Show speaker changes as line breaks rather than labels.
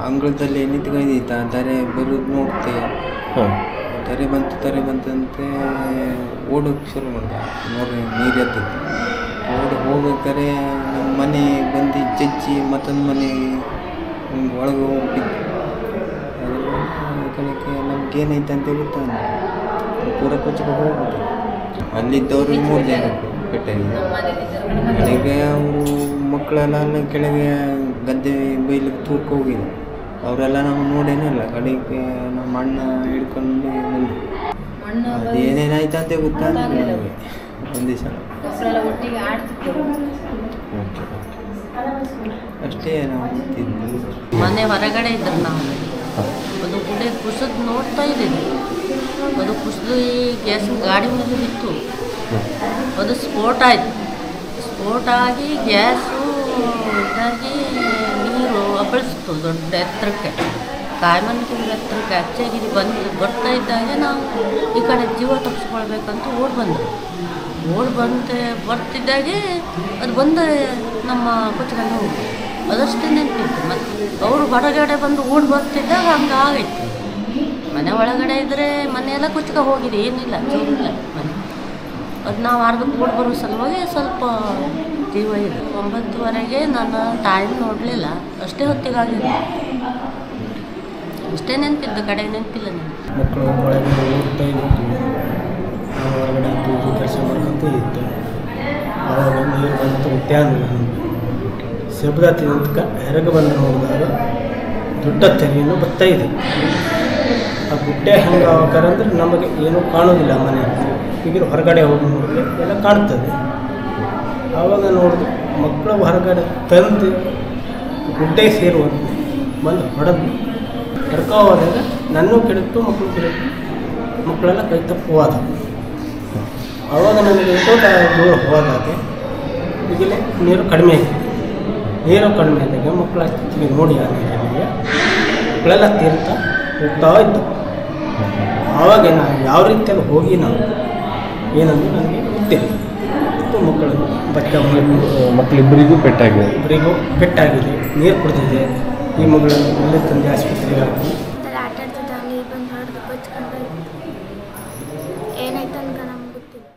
ಅಂಗಳದಲ್ಲಿ ನಿಂತ್ಕೊಂಡಿದ್ದ ದರೆ ಬರೋದು ನೋಡ್ತೆ
ಹಾಂ
ದರೆ ಬಂತು ದರೆ ಬಂತಂತೆ ಓಡೋಕೆ ಶುರು ಮಾಡ್ದ ನೋಡಿ ನೀರು ಎದ್ದದ್ದು ಓಡಿ ಹೋಗ್ಬೇಕಾದ್ರೆ ನಮ್ಮ ಮನೆ ಬಂದು ಜಜ್ಜಿ ಮತ್ತೊಂದು ಮನೆ ಹಿಂಗ್ ಒಳಗೆ ಹೋಗ್ಬಿದ್ದು ಅದ್ರ ಕಡೆಗೆ ನಮ್ಗೆ ಏನೈತೆ ಅಂತ ಗೊತ್ತಾಗ ಪೂರ ಕೊಚ್ಚಕ್ಕೆ ಹೋಗ್ಬಿಟ್ಟು ಅಲ್ಲಿದ್ದವರು ಮೂರು ಜನ ಪೆಟ್ಟಾಗಿದೆ ಕಡೆಗೆ ಅವರು ಮಕ್ಕಳೆಲ್ಲ ಅಲ್ಲೇ ಕೆಳಗೆ ಗದ್ದೆ ಬೈಲಿಕ್ಕೆ ತೂರ್ಕ ಹೋಗಿದ್ರು ಅವರೆಲ್ಲ ನಾವು ನೋಡೇನಿಲ್ಲ ಕಡೆಗೆ ನಮ್ಮ ಅಣ್ಣ ಹಿಡ್ಕೊಂಡು ಬಂದು ಅದೇನೇನಾಯ್ತು ಅಂತ ಗೊತ್ತಾಗಲಿಲ್ಲ ನಮಗೆ ಒಂದೇ ಸಲ
ಒಟ್ಟಿಗೆ ಆಡ್ತಿದ್ರು
ಓಕೆ
ಅಷ್ಟೇ ನಾವು ಗೊತ್ತಿದ್ದು
ಮನೆ ಹೊರಗಡೆ ಇದ್ರು ನಾವು ಅದು ಗುಡೆ ಕುಸಿದ್ ನೋಡ್ತಾ ಇದ್ದೀವಿ ಅದು ಕುಸಿದು ಈ ಗ್ಯಾಸ್ ಗಾಡಿ ಮೇಲೆ ಬಿತ್ತು ಅದು ಸ್ಫೋಟ ಆಯಿತು ಸ್ಫೋಟ ಆಗಿ ಗ್ಯಾಸು ಇದಾಗಿ ನೀರು ಅಬ್ಬಳಿಸ್ತು ದೊಡ್ಡ ಎತ್ತರಕ್ಕೆ ಕಾಯ್ಮನ್ಕಿಂತ ಎತ್ತರಕ್ಕೆ ಅಚ್ಚಗಿರಿ ಬಂದು ಬರ್ತಾ ಇದ್ದಾಗೆ ನಾವು ಈ ಕಡೆ ಜೀವ ತಪ್ಪಿಸ್ಕೊಳ್ಬೇಕಂತ ಓಡ್ ಬಂದರು ಓಡ್ ಬಂದೆ ಬರ್ತಿದ್ದಾಗೆ ಅದು ಬಂದು ನಮ್ಮ ಕೊಚ್ಕೊಂಡು ಹೋಗಿ ಅದಷ್ಟೇ ನೆನಪಿತ್ತು ಮತ್ತು ಅವರು ಹೊರಗಡೆ ಬಂದು ಓಡ್ ಬರ್ತಿದ್ದಾಗ ಹಂಗೆ ಆಗೈತೆ ಮನೆ ಒಳಗಡೆ ಇದ್ದರೆ ಮನೆಯೆಲ್ಲ ಕುಚ್ಕ ಹೋಗಿದೆ ಏನಿಲ್ಲ ಏನಿಲ್ಲ ಮನೆ ಅದು ನಾವು ಅರ್ಧಕ್ಕೆ ಓಡ್ ಬರೋ ಸಲುವಾಗಿ ಸ್ವಲ್ಪ ಜೀವ ಇದೆ ಒಂಬತ್ತುವರೆಗೆ ನಾನು ಟೈಮ್ ನೋಡಲಿಲ್ಲ ಅಷ್ಟೇ ಹೊತ್ತಿಗಾಗಿದೆ ಅಷ್ಟೇ ನೆನಪಿದ್ದು ಕಡೆ ನೆನಪಿಲ್ಲ ನನಗೆ
ಮಕ್ಕಳು ಒಳಗಡೆ ಓಡ್ತಾ ಇದ್ವಿ ನಾವು ಹೊರಗಡೆ ಇದ್ದು ಕೆಲಸ ಮಾಡ್ಕೊಂತ ಇತ್ತು ಆವಾಗ ನೀರು ಬಂತು ಉದ್ಯಾನ ಶಬ್ದ ತಿಂತ ಹೊರಗೆ ಬಂದು ನೋಡಿದಾಗ ದೊಡ್ಡ ತೆರೆಯನ್ನು ಬರ್ತಾ ಇದೆ ಆ ಗುಡ್ಡೆ ಹೆಂಗೆ ಅಂದ್ರೆ ನಮಗೆ ಏನೂ ಕಾಣೋದಿಲ್ಲ ಮನೆ ಈಗ ಹೊರಗಡೆ ಹೋಗಿ ನೋಡಿದ್ರೆ ಎಲ್ಲ ಕಾಣ್ತದೆ ಆವಾಗ ನೋಡಿದ್ರೆ ಮಕ್ಕಳು ಹೊರಗಡೆ ತಂದು ಗುಡ್ಡೆ ಸೇರುವಂತೆ ಬಂದು ಹೊಡೆದು ಕರ್ಕೊ ಹೋದಾಗ ನನ್ನೂ ಕೆಡುತ್ತು ಮಕ್ಕಳು ಕೆಡುತ್ತು ಮಕ್ಕಳೆಲ್ಲ ಕೈ ತಪ್ಪು ಹೋದ ಆವಾಗ ನನಗೆ ಎಷ್ಟೋ ದೂರ ಹೋದಾಗೆ ಈಗಲೇ ನೀರು ಕಡಿಮೆ ಆಯಿತು ನೀರು ಕಡಿಮೆ ಆದಾಗ ಮಕ್ಕಳ ಹತ್ತಿಗೆ ನೋಡಿ ಆ ನೀರಿಗೆ ಮಕ್ಕಳೆಲ್ಲ ತೀರ್ತಾ ಹೋಗ್ತಾ ಇತ್ತು ಆವಾಗ ನಾವು ಯಾವ ರೀತಿಯಲ್ಲಿ ಹೋಗಿ ನಾವು ಏನಂದ್ರೆ ನನಗೆ ಗೊತ್ತಿಲ್ಲ ಮತ್ತು ಮಕ್ಕಳನ್ನು ಬಚ್ಚ ಮಕ್ಕಳು
ಮಕ್ಕಳಿಬ್ಬರಿಗೂ ಪೆಟ್ಟಾಗಿದೆ
ಇಬ್ಬರಿಗೂ ಪೆಟ್ಟಾಗಿದೆ ನೀರು ಕುಡಿದಿದೆ ಈ ಮಗಳನ್ನು ಒಳ್ಳೆ ತಂದೆ ಆಸ್ಪತ್ರೆಗೆ ಹಾಕಿ